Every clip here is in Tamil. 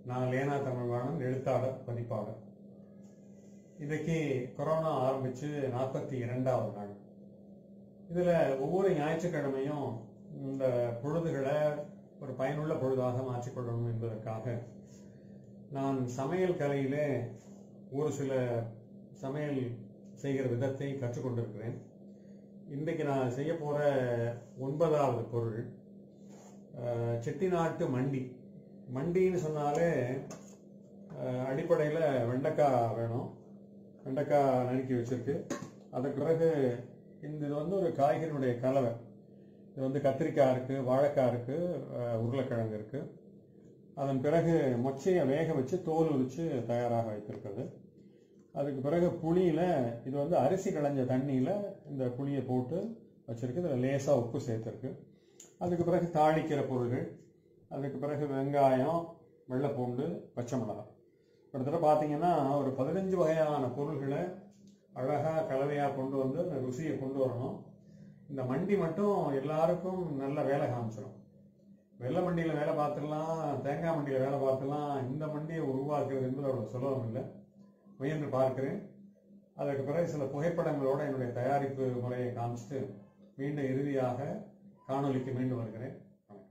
நான் லேனா தமிழ்வாணன் எழுத்தாளர் பதிப்பாளர் இன்னைக்கு கொரோனா ஆரம்பிச்சு நாற்பத்தி இரண்டாவது நாள் இதுல ஒவ்வொரு ஞாயிற்றுக்கிழமையும் இந்த பொழுதுகளை ஒரு பயனுள்ள பொழுதாக மாற்றிக்கொள்ளணும் என்பதற்காக நான் சமையல் கலையிலே ஒரு சில சமையல் செய்கிற விதத்தை கற்றுக்கொண்டிருக்கிறேன் இன்றைக்கு நான் செய்ய போற ஒன்பதாவது பொருள் அஹ், செட்டிநாட்டு மண்டி மண்டின்னு சொன்னாலே அடிப்படையில் வெண்டைக்காய் வேணும் வெண்டைக்காய் நறுக்கி வச்சிருக்கு அதுக்கு பிறகு இந்த இது வந்து ஒரு காய்கறியுடைய கலவை இது வந்து கத்திரிக்காய் இருக்கு வாழைக்காய் இருக்கு அஹ், உருளைக்கிழங்கு இருக்கு அதன் பிறகு மொச்சையை வேக வச்சு தோல் உரிச்சு தயாராக வைத்திருக்கிறது அதுக்கு பிறகு புளியில இது வந்து அரிசி களைஞ்ச தண்ணியில இந்த புளியை போட்டு வச்சிருக்கு இதுல லேசா உப்பு சேர்த்திருக்கு அதுக்கு பிறகு தாளிக்கிற பொருள்கள் அதுக்கு பிறகு வெங்காயம் வெள்ளைப்பூண்டு பச்சை மிளகாய் கிட்டத்தட்ட பார்த்தீங்கன்னா ஒரு பதினஞ்சு வகையான பொருள்களை அழகா கலவையா கொண்டு வந்து அந்த ருசியை கொண்டு வரணும் இந்த மண்டி மட்டும் எல்லாருக்கும் நல்ல வேலை காமிச்சிடும் வெள்ளை மண்டியில் வேலை பார்த்துடலாம் தேங்காய் மண்டியில் வேலை பார்த்துடலாம் இந்த மண்டியை உருவாக்குறது என்பது அவ்வளோ சுலபம் இல்லை முயன்று பார்க்கிறேன் அதற்கு பிறகு சில புகைப்படங்களோட என்னுடைய தயாரிப்பு முறையை காமிச்சிட்டு மீண்டும் இறுதியாக காணொளிக்கு மீண்டும் வருகிறேன் வணக்கம்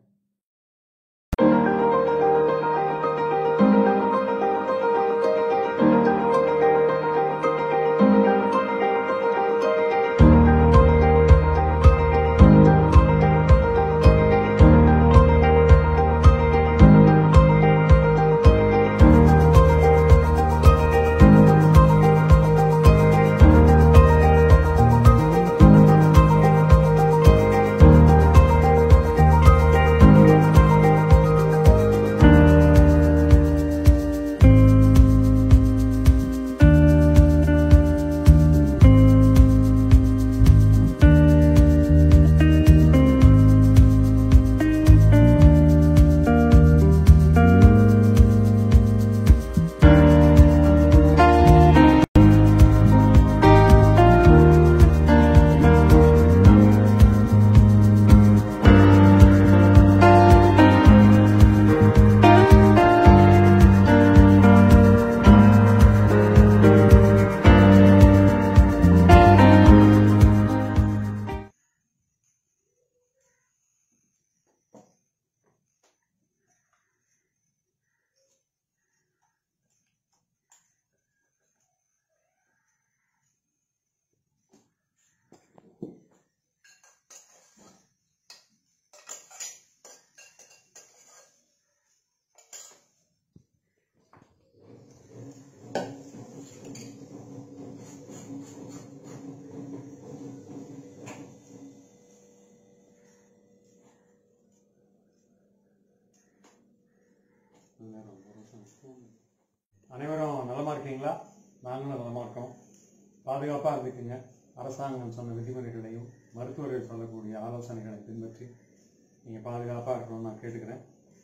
அனைவரும் நலமா இருக்கீங்களா நாங்களும் நலமா இருக்கோம் பாதுகாப்பா இருந்துக்குங்க அரசாங்கம் சொன்ன விதிமுறைகளையும் மருத்துவர்கள் சொல்லக்கூடிய ஆலோசனைகளை பின்பற்றி நீங்க பாதுகாப்பா இருக்கணும்னு நான் கேட்டுக்கிறேன்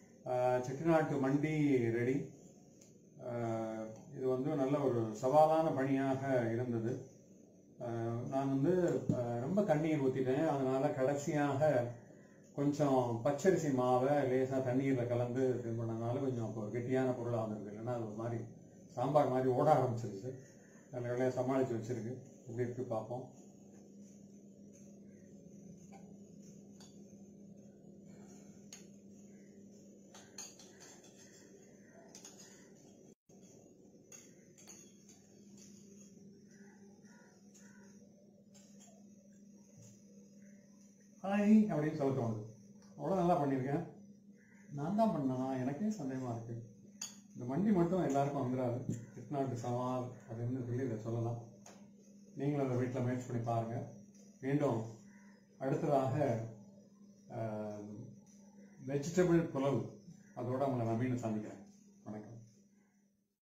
ஆஹ் செட்டிநாட்டு மண்டி ரெடி இது வந்து நல்ல ஒரு சவாலான பணியாக இருந்தது ஆஹ் நான் வந்து ஆஹ் ரொம்ப தண்ணீர் ஊற்றிட்டேன் அதனால கடைசியாக கொஞ்சம் பச்சரிசி மாவை லேசாக தண்ணீரில் கலந்து இது பண்ணனால கொஞ்சம் அப்போ கெட்டியான பொருளாக வந்திருக்கு இல்லைன்னா அது ஒரு மாதிரி சாம்பார் மாதிரி ஓட ஆரம்பிச்சிருச்சு நல்ல வேலையாக சமாளித்து வச்சிருக்கு எப்படி இருக்கு பார்ப்போம் ஹாய் அப்படின்னு சொல்ல தோணுது அவ்வளோ நல்லா பண்ணியிருக்கேன் நான் தான் பண்ணனா எனக்கே சந்தேகமாக இருக்கு இந்த வண்டி மட்டும் எல்லாருக்கும் வந்துடாது எட்நாட்டு சவால் அப்படின்னு சொல்லி இதை சொல்லலாம் நீங்களும் அதை வீட்டில் முயற்சி பண்ணி பாருங்கள் மீண்டும் அடுத்ததாக வெஜிடபிள் புலவு அதோட உங்களை நான் மீண்டும் சந்திக்கிறேன்